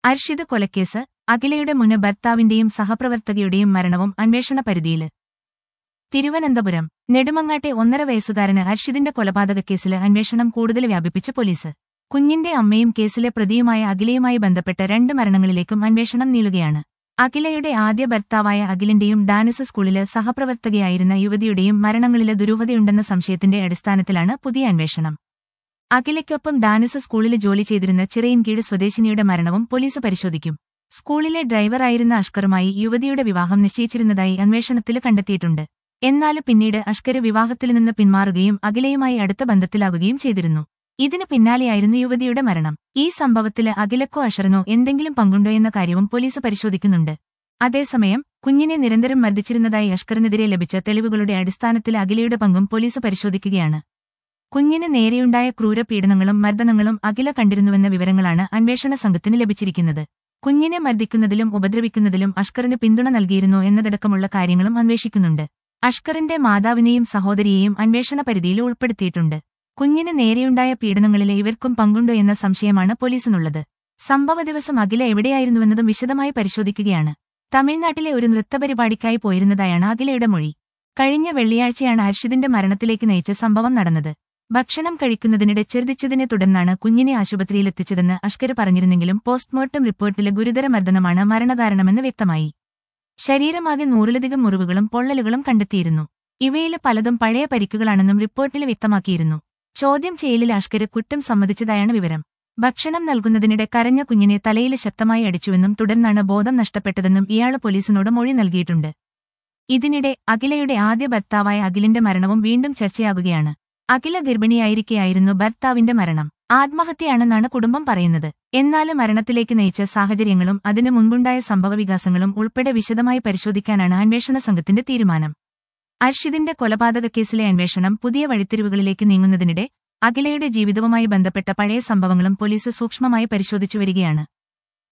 അർഷിത് കൊലക്കേസ് അഖിലയുടെ മുന് ഭർത്താവിന്റെയും സഹപ്രവർത്തകയുടെയും മരണവും അന്വേഷണ പരിധിയില് തിരുവനന്തപുരം നെടുമങ്ങാട്ടെ ഒന്നര വയസ്സുകാരന് അർഷിതിന്റെ കൊലപാതക കേസില് അന്വേഷണം കൂടുതൽ വ്യാപിപ്പിച്ച് പോലീസ് കുഞ്ഞിന്റെ അമ്മയും കേസിലെ പ്രതിയുമായ അഖിലയുമായി ബന്ധപ്പെട്ട രണ്ട് മരണങ്ങളിലേക്കും അന്വേഷണം നീളുകയാണ് അഖിലയുടെ ആദ്യ ഭർത്താവായ അഖിലിന്റെയും ഡാനിസ് സ്കൂളില് സഹപ്രവർത്തകയായിരുന്ന യുവതിയുടെയും മരണങ്ങളില് ദുരൂഹതയുണ്ടെന്ന സംശയത്തിന്റെ അടിസ്ഥാനത്തിലാണ് പുതിയ അന്വേഷണം അഖിലയ്ക്കൊപ്പം ഡാനിസ് സ്കൂളിൽ ജോലി ചെയ്തിരുന്ന ചിറയിൻകീഴ് സ്വദേശിനിയുടെ മരണവും പോലീസ് പരിശോധിക്കും സ്കൂളിലെ ഡ്രൈവറായിരുന്ന അഷ്കറുമായി യുവതിയുടെ വിവാഹം നിശ്ചയിച്ചിരുന്നതായി അന്വേഷണത്തിൽ കണ്ടെത്തിയിട്ടുണ്ട് എന്നാൽ പിന്നീട് അഷ്കര് വിവാഹത്തിൽ നിന്ന് പിന്മാറുകയും അഖിലയുമായി അടുത്ത ബന്ധത്തിലാകുകയും ചെയ്തിരുന്നു ഇതിന് പിന്നാലെയായിരുന്നു യുവതിയുടെ മരണം ഈ സംഭവത്തില് അഖിലക്കോ അഷറിനോ എന്തെങ്കിലും പങ്കുണ്ടോ എന്ന കാര്യവും പോലീസ് പരിശോധിക്കുന്നുണ്ട് അതേസമയം കുഞ്ഞിനെ നിരന്തരം മർദ്ദിച്ചിരുന്നതായി അഷ്കറിനെതിരെ ലഭിച്ച തെളിവുകളുടെ അടിസ്ഥാനത്തിൽ അഖിലയുടെ പങ്കും പോലീസ് പരിശോധിക്കുകയാണ് കുഞ്ഞിന് നേരെയുണ്ടായ ക്രൂരപീഡനങ്ങളും മർദ്ദനങ്ങളും അഖില കണ്ടിരുന്നുവെന്ന വിവരങ്ങളാണ് അന്വേഷണ സംഘത്തിന് ലഭിച്ചിരിക്കുന്നത് കുഞ്ഞിനെ മർദ്ദിക്കുന്നതിലും ഉപദ്രവിക്കുന്നതിലും അഷ്കറിന് പിന്തുണ നൽകിയിരുന്നോ എന്നതടക്കമുള്ള കാര്യങ്ങളും അന്വേഷിക്കുന്നുണ്ട് അഷ്കറിന്റെ മാതാവിനെയും സഹോദരിയെയും അന്വേഷണ പരിധിയിൽ ഉൾപ്പെടുത്തിയിട്ടുണ്ട് കുഞ്ഞിന് നേരെയുണ്ടായ പീഡനങ്ങളിലെ ഇവർക്കും പങ്കുണ്ടോ എന്ന സംശയമാണ് പോലീസിനുള്ളത് സംഭവ ദിവസം അഖില എവിടെയായിരുന്നുവെന്നതും വിശദമായി പരിശോധിക്കുകയാണ് തമിഴ്നാട്ടിലെ ഒരു നൃത്തപരിപാടിക്കായി പോയിരുന്നതായാണ് അഖിലയുടെ മൊഴി കഴിഞ്ഞ വെള്ളിയാഴ്ചയാണ് അർഷിദിന്റെ മരണത്തിലേക്ക് നയിച്ച സംഭവം നടന്നത് ഭക്ഷണം കഴിക്കുന്നതിനിടെ ചെറുതിച്ചതിനെ തുടർന്നാണ് കുഞ്ഞിനെ ആശുപത്രിയിലെത്തിച്ചതെന്ന് അഷ്കർ പറഞ്ഞിരുന്നെങ്കിലും പോസ്റ്റ്മോർട്ടം റിപ്പോർട്ടിലെ ഗുരുതര മർദ്ദനമാണ് മരണകാരണമെന്ന് വ്യക്തമായി ശരീരമാകെ നൂറിലധികം മുറിവുകളും പൊള്ളലുകളും കണ്ടെത്തിയിരുന്നു ഇവയില് പലതും പഴയ പരിക്കുകളാണെന്നും റിപ്പോർട്ടിൽ വ്യക്തമാക്കിയിരുന്നു ചോദ്യം ചെയ്യലിൽ അഷ്കർ കുറ്റം സമ്മതിച്ചതായാണ് വിവരം ഭക്ഷണം നൽകുന്നതിനിടെ കരഞ്ഞ കുഞ്ഞിനെ തലയിൽ ശക്തമായി അടിച്ചുവെന്നും തുടർന്നാണ് ബോധം നഷ്ടപ്പെട്ടതെന്നും ഇയാള് പോലീസിനോട് മൊഴി നൽകിയിട്ടുണ്ട് ഇതിനിടെ അഖിലയുടെ ആദ്യ ഭർത്താവായ അഖിലിന്റെ മരണവും വീണ്ടും ചർച്ചയാകുകയാണ് അഖില ഗർഭിണിയായിരിക്കെയായിരുന്നു ഭർത്താവിന്റെ മരണം ആത്മഹത്യയാണെന്നാണ് കുടുംബം പറയുന്നത് എന്നാൽ മരണത്തിലേക്ക് നയിച്ച സാഹചര്യങ്ങളും അതിനു മുൻപുണ്ടായ സംഭവവികാസങ്ങളും ഉൾപ്പെടെ വിശദമായി പരിശോധിക്കാനാണ് അന്വേഷണ സംഘത്തിന്റെ തീരുമാനം അർഷിദിന്റെ കൊലപാതക കേസിലെ അന്വേഷണം പുതിയ വഴിത്തിരിവുകളിലേക്ക് നീങ്ങുന്നതിനിടെ അഖിലയുടെ ജീവിതവുമായി ബന്ധപ്പെട്ട പഴയ സംഭവങ്ങളും പോലീസ് സൂക്ഷ്മമായി പരിശോധിച്ചു വരികയാണ്